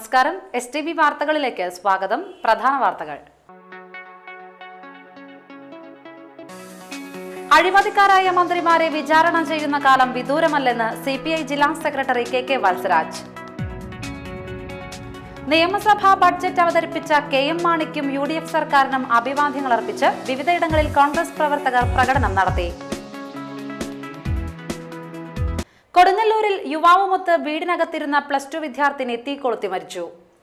നമസ്കാരം S T V വാർത്തകളിലേക്ക് സ്വാഗതം പ്രധാന വാർത്തകൾ അഴിമതിക്കാരായ മന്ത്രിമാരെ വിചാരണ ചെയ്യുന്ന കാലം വിദൂരമല്ലെന്ന് സി പി ഐ ജില്ലാ സെക്രട്ടറി കെ കെ വത്സരാജ് നിയമസഭാ ബഡ്ജറ്റ് അവതരിപ്പിച്ച കെ എം മാണിക്കും യു ഡി എഫ് സർക്കാരിനും അഭിവാദ്യങ്ങൾ അർപ്പിച്ച് വിവിധയിടങ്ങളിൽ കോൺഗ്രസ് പ്രവർത്തകർ പ്രകടനം നടത്തി കൊടുങ്ങല്ലൂരിൽ യുവാവുമൊത്ത് വീടിനകത്തിരുന്ന പ്ലസ് ടു വിദ്യാർത്ഥിനി തീ കൊളുത്തി മരിച്ചു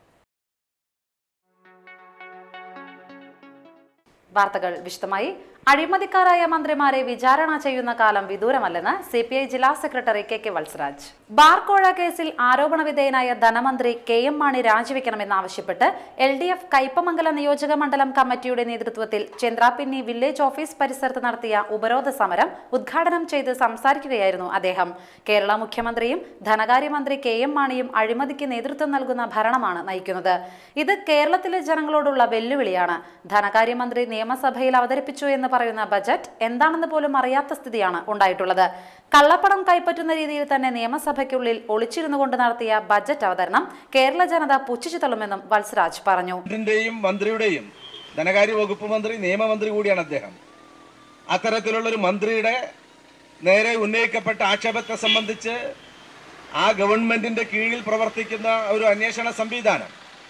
വാർത്തകൾ വിശദമായി അഴിമതിക്കാരായ മന്ത്രിമാരെ വിചാരണ ചെയ്യുന്ന കാലം വിദൂരമല്ലെന്ന് സി പി ഐ ജില്ലാ secretary K K Valsaraj bar കോഴ കേസിൽ ആരോപണ വിധേയനായ ധനമന്ത്രി കെ എം മാണി രാജിവെക്കണമെന്നാവശ്യപ്പെട്ട് എൽ ഡി എഫ് കയ്പമംഗലം നിയോജക മണ്ഡലം കമ്മിറ്റിയുടെ നേതൃത്വത്തിൽ ചെന്ത്രാപ്പിന്നി വില്ലേജ് ഓഫീസ് പരിസരത്ത് നടത്തിയ ഉപരോധ സമരം ഉദ്ഘാടനം ചെയ്ത് സംസാരിക്കുകയായിരുന്നു അദ്ദേഹം കേരള മുഖ്യമന്ത്രിയും ധനകാര്യമന്ത്രി കെ എം മാണിയും അഴിമതിക്ക് നേതൃത്വം നൽകുന്ന ഭരണമാണ് നയിക്കുന്നത് ഇത് കേരളത്തിലെ ജനങ്ങളോടുള്ള വെല്ലുവിളിയാണ് ധനകാര്യമന്ത്രി നിയമസഭയിൽ അവതരിപ്പിച്ചു എന്ന് പറയുന്ന ബജറ്റ് എന്താണെന്ന് പോലും അറിയാത്ത സ്ഥിതിയാണ് ഉണ്ടായിട്ടുള്ളത് കള്ളപ്പണം കൈപ്പറ്റുന്ന രീതിയിൽ തന്നെ നിയമസഭയ്ക്കുള്ളിൽ ഒളിച്ചിരുന്നു കൊണ്ട് നടത്തിയ ബജറ്റ് അവതരണം കേരള ജനത പുച്ഛിച്ചു തള്ളുമെന്നും വത്സരാജ് പറഞ്ഞു ഇതിന്റെയും മന്ത്രിയുടെയും ധനകാര്യ വകുപ്പ് മന്ത്രി നിയമമന്ത്രി കൂടിയാണ് അദ്ദേഹം അത്തരത്തിലുള്ള ഒരു മന്ത്രിയുടെ നേരെ ഉന്നയിക്കപ്പെട്ട ആക്ഷേപത്തെ സംബന്ധിച്ച് ആ ഗവൺമെന്റിന്റെ കീഴിൽ പ്രവർത്തിക്കുന്ന ഒരു അന്വേഷണ സംവിധാനം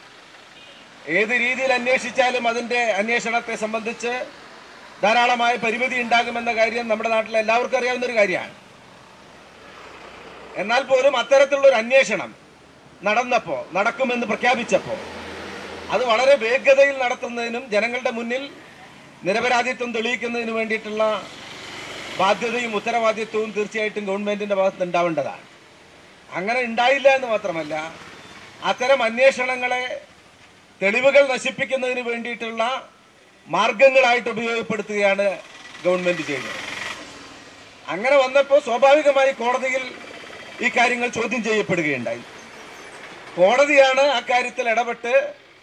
ഏത് രീതിയിൽ അന്വേഷിച്ചാലും അതിന്റെ അന്വേഷണത്തെ സംബന്ധിച്ച് ധാരാളമായ പരിമിതി ഉണ്ടാകുമെന്ന കാര്യം നമ്മുടെ നാട്ടിൽ എല്ലാവർക്കും അറിയാവുന്ന ഒരു കാര്യമാണ് എന്നാൽ പോലും അത്തരത്തിലുള്ള ഒരു അന്വേഷണം നടന്നപ്പോൾ നടക്കുമെന്ന് പ്രഖ്യാപിച്ചപ്പോൾ അത് വളരെ വേഗതയിൽ നടത്തുന്നതിനും ജനങ്ങളുടെ മുന്നിൽ നിരപരാധിത്വം തെളിയിക്കുന്നതിന് വേണ്ടിയിട്ടുള്ള ബാധ്യതയും ഉത്തരവാദിത്വവും തീർച്ചയായിട്ടും ഗവൺമെന്റിന്റെ ഭാഗത്ത് ഉണ്ടാവേണ്ടതാണ് അങ്ങനെ ഉണ്ടായില്ല എന്ന് മാത്രമല്ല അത്തരം അന്വേഷണങ്ങളെ തെളിവുകൾ നശിപ്പിക്കുന്നതിന് വേണ്ടിയിട്ടുള്ള മാർഗങ്ങളായിട്ട് ഉപയോഗപ്പെടുത്തുകയാണ് ഗവൺമെന്റ് ചെയ്യുന്നത് അങ്ങനെ വന്നപ്പോൾ സ്വാഭാവികമായി കോടതിയിൽ ഈ കാര്യങ്ങൾ ചോദ്യം ചെയ്യപ്പെടുകയുണ്ടായി കോടതിയാണ് അക്കാര്യത്തിൽ ഇടപെട്ട്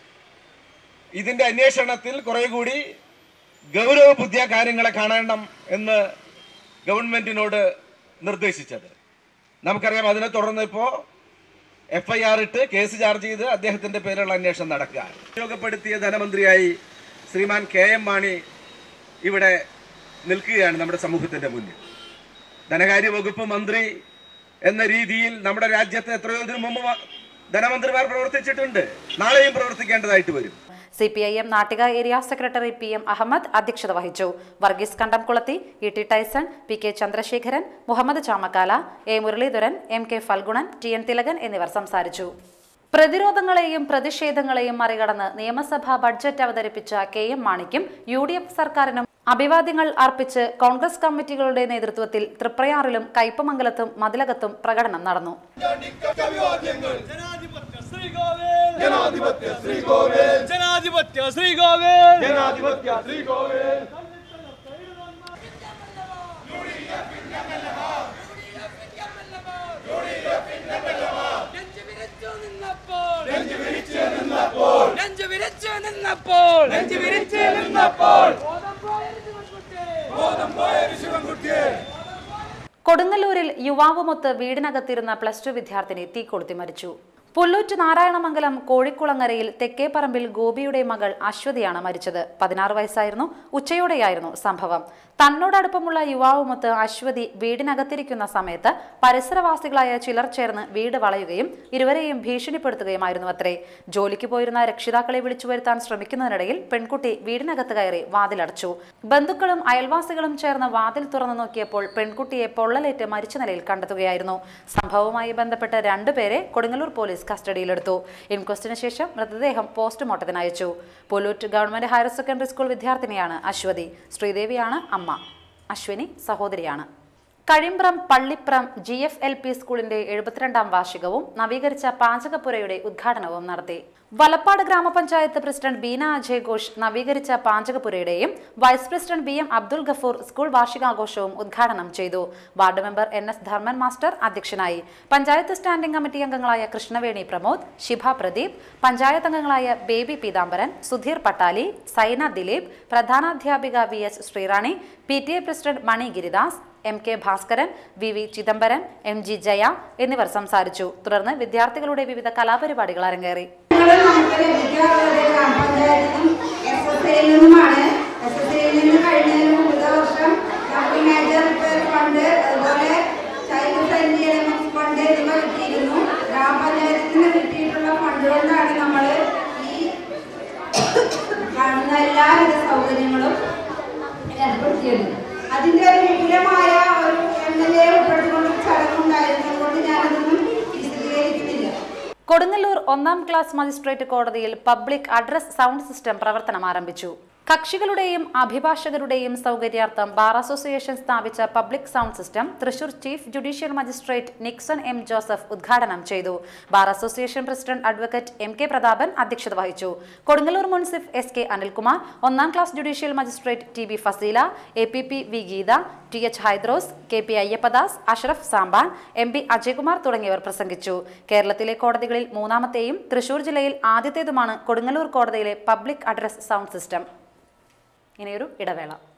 ഇതിന്റെ അന്വേഷണത്തിൽ കുറെ കൂടി ഗൗരവ ബുദ്ധിയ കാര്യങ്ങളെ കാണണം എന്ന് ഗവൺമെന്റിനോട് നിർദ്ദേശിച്ചത് നമുക്കറിയാം അതിനെ തുടർന്ന് ഇപ്പോ എഫ് ഐ ആർ ഇട്ട് കേസ് ചാർജ് ചെയ്ത് അദ്ദേഹത്തിന്റെ പേരിലുള്ള അന്വേഷണം നടക്കുക ഉപയോഗപ്പെടുത്തിയ ധനമന്ത്രിയായി ശ്രീമാൻ കെ എം മാണി ഇവിടെ നിൽക്കുകയാണ് നമ്മുടെ സമൂഹത്തിന്റെ മുന്നിൽ ധനകാര്യ വകുപ്പ് മന്ത്രി എന്ന രീതിയിൽ നമ്മുടെ രാജ്യത്ത് എത്രയോ ഇതിനു മുമ്പ് വ- ധനമന്ത്രിമാർ പ്രവർത്തിച്ചിട്ടുണ്ട് നാളെയും പ്രവർത്തിക്കേണ്ടതായിട്ട് വരും C P I M Nattika area secretary P M Ahammed അധ്യക്ഷത വഹിച്ചു Varghese Kandamkulathi E T Tyson P K Chandrasekharan Muhammad Chamakkala A Muraleedharan M K Phalgunan T N Thilakan എന്നിവർ സംസാരിച്ചു പ്രതിരോധങ്ങളെയും പ്രതിഷേധങ്ങളെയും മറികടന്ന് നിയമസഭാ ബഡ്ജറ്റ് അവതരിപ്പിച്ച കെ എം മാണിക്കും യു ഡി എഫ് സർക്കാരിനും അഭിവാദ്യങ്ങൾ അർപ്പിച്ച് കോൺഗ്രസ് കമ്മിറ്റികളുടെ നേതൃത്വത്തിൽ തൃപ്രയാറിലും കയ്പമംഗലത്തും മതിലകത്തും പ്രകടനം നടന്നു ജനാധിപത്യ ശ്രീകോവിൽ ജനാധിപത്യ ശ്രീകോവിൽ ജനാധിപത്യ ശ്രീകോവിൽ ജനാധിപത്യ ശ്രീകോവിൽ നെഞ്ചു വിരിച്ചു നിന്നപ്പോൾ നെഞ്ചു വിരിച്ചു നിന്നപ്പോൾ നെഞ്ചു വിരിച്ചു നിന്നപ്പോൾ നെഞ്ചു വിരിച്ചു നിന്നപ്പോൾ ബോധം പോയൊരു ശിവൻകുട്ടി ബോധം പോയൊരു ശിവൻകുട്ടിയെ കൊടുങ്ങല്ലൂരിൽ യുവാവുമൊത്ത് വീടിനകത്തിരുന്ന പ്ലസ് ടു വിദ്യാർത്ഥിനി തീ കൊളുത്തി മരിച്ചു പുല്ലൂറ്റ് നാരായണമംഗലം കോഴിക്കുളങ്ങരയിൽ തെക്കേപ്പറമ്പിൽ ഗോപിയുടെ മകൾ അശ്വതിയാണ് മരിച്ചത് പതിനാറ് വയസ്സായിരുന്നു ഉച്ചയോടെയായിരുന്നു സംഭവം തന്നോടടുപ്പമുള്ള യുവാവുമൊത്ത് അശ്വതി വീടിനകത്തിരിക്കുന്ന സമയത്ത് പരിസരവാസികളായ ചിലർ ചേർന്ന് വീട് വളയുകയും ഇരുവരെയും ഭീഷണിപ്പെടുത്തുകയുമായിരുന്നു അത്രേ ജോലിക്ക് പോയിരുന്ന രക്ഷിതാക്കളെ വിളിച്ചു വരുത്താൻ ശ്രമിക്കുന്നതിനിടയിൽ പെൺകുട്ടി വീടിനകത്ത് കയറി വാതിലടച്ചു ബന്ധുക്കളും അയൽവാസികളും ചേർന്ന് വാതിൽ തുറന്നു നോക്കിയപ്പോൾ പെൺകുട്ടിയെ പൊള്ളലേറ്റ് മരിച്ച നിലയിൽ കണ്ടെത്തുകയായിരുന്നു സംഭവവുമായി ബന്ധപ്പെട്ട് രണ്ടുപേരെ കൊടുങ്ങല്ലൂർ പോലീസ് കസ്റ്റഡിയിലെടുത്തു ഇൻക്വസ്റ്റിന് ശേഷം മൃതദേഹം പോസ്റ്റ്മോർട്ടത്തിന് അയച്ചു Pulloot government higher secondary school വിദ്യാർത്ഥിനിയാണ് അശ്വതി ശ്രീദേവിയാണ് അമ്മ അശ്വിനി സഹോദരിയാണ് Kazhimbram Pallipram G F L P സ്കൂളിന്റെ എഴുപത്തിരണ്ടാം വാർഷികവും നവീകരിച്ച പാചകപ്പുരയുടെ ഉദ്ഘാടനവും നടത്തി വലപ്പാട് ഗ്രാമപഞ്ചായത്ത് പ്രസിഡന്റ് ബീന അജയ് ഘോഷ് നവീകരിച്ച പാചകപ്പുരയുടെയും vice president B M Abdul Gafoor school വാർഷികാഘോഷവും ഉദ്ഘാടനം ചെയ്തു ward member N S Dharman master അധ്യക്ഷനായി പഞ്ചായത്ത് സ്റ്റാൻഡിംഗ് കമ്മിറ്റി അംഗങ്ങളായ കൃഷ്ണവേണി പ്രമോദ് ശിഭ പ്രദീപ് പഞ്ചായത്ത് അംഗങ്ങളായ ബേബി പീതാംബരൻ സുധീർ പട്ടാലി സൈന ദിലീപ് പ്രധാനാധ്യാപിക V S Sreerani P T A president Mani Giridas M K Bhaskaran V V Chidambaran M G Jaya എന്നിവർ സംസാരിച്ചു തുടർന്ന് വിദ്യാർത്ഥികളുടെ വിവിധ കലാപരിപാടികൾ അരങ്ങേറി ഞങ്ങൾ നമുക്ക് ലഭിക്കാറുള്ളത് ഗ്രാമപഞ്ചായത്തിൽ നിന്നും എസ് എസ് ഐയിൽ നിന്നുമാണ് എസ് എസ് ഐയിൽ നിന്ന് കഴിഞ്ഞ മുമ്പത്തെ വർഷം നമുക്ക് മേജർ റിപ്പയർ ഫണ്ട് അതുപോലെ ചൈൽഡ് ഫ്രണ്ട്ലി എലമെന്റ്സ് ഫണ്ട് എന്നിവ കിട്ടിയിരുന്നു ഗ്രാമപഞ്ചായത്തിൽ നിന്ന് കിട്ടിയിട്ടുള്ള ഫണ്ട് കൊണ്ടാണ് നമ്മൾ ഈ കാണുന്ന എല്ലാവിധ സൗകര്യങ്ങളും ഏർപ്പെടുത്തിയത് അതിന്റെ ഒരു വിപുലമായ ഒരു എം എൽ എ ഉൾപ്പെടുത്തിക്കൊണ്ട് ചടങ്ങുണ്ടായിരുന്നു അതുകൊണ്ട് ഞാനതൊന്നും വിശദീകരിക്കുന്നില്ല കൊടുങ്ങല്ലൂർ ഒന്നാം ക്ലാസ് മജിസ്ട്രേറ്റ് കോടതിയിൽ പബ്ലിക് അഡ്രസ് സൗണ്ട് സിസ്റ്റം പ്രവർത്തനം ആരംഭിച്ചു കക്ഷികളുടെയും അഭിഭാഷകരുടെയും സൗകര്യാർത്ഥം ബാർ അസോസിയേഷൻ സ്ഥാപിച്ച public sound system Thrissur chief judicial magistrate Nixon M Joseph ഉദ്ഘാടനം ചെയ്തു bar association president advocate M K Prathapan അധ്യക്ഷത വഹിച്ചു കൊടുങ്ങല്ലൂർ മുൻസിഫ് എസ് കെ അനിൽകുമാർ ഒന്നാം class judicial magistrate T B Faseela A P P V Geetha T H Hydros K P Ayyappadas Ashraf Sampan M P Ajaykumar തുടങ്ങിയവർ പ്രസംഗിച്ചു കേരളത്തിലെ കോടതികളിൽ മൂന്നാമത്തെയും തൃശൂർ ജില്ലയിൽ ആദ്യത്തേതുമാണ് കൊടുങ്ങല്ലൂർ കോടതിയിലെ പബ്ലിക് അഡ്രസ് സൗണ്ട് സിസ്റ്റം ഇനിയൊരു ഇടവേള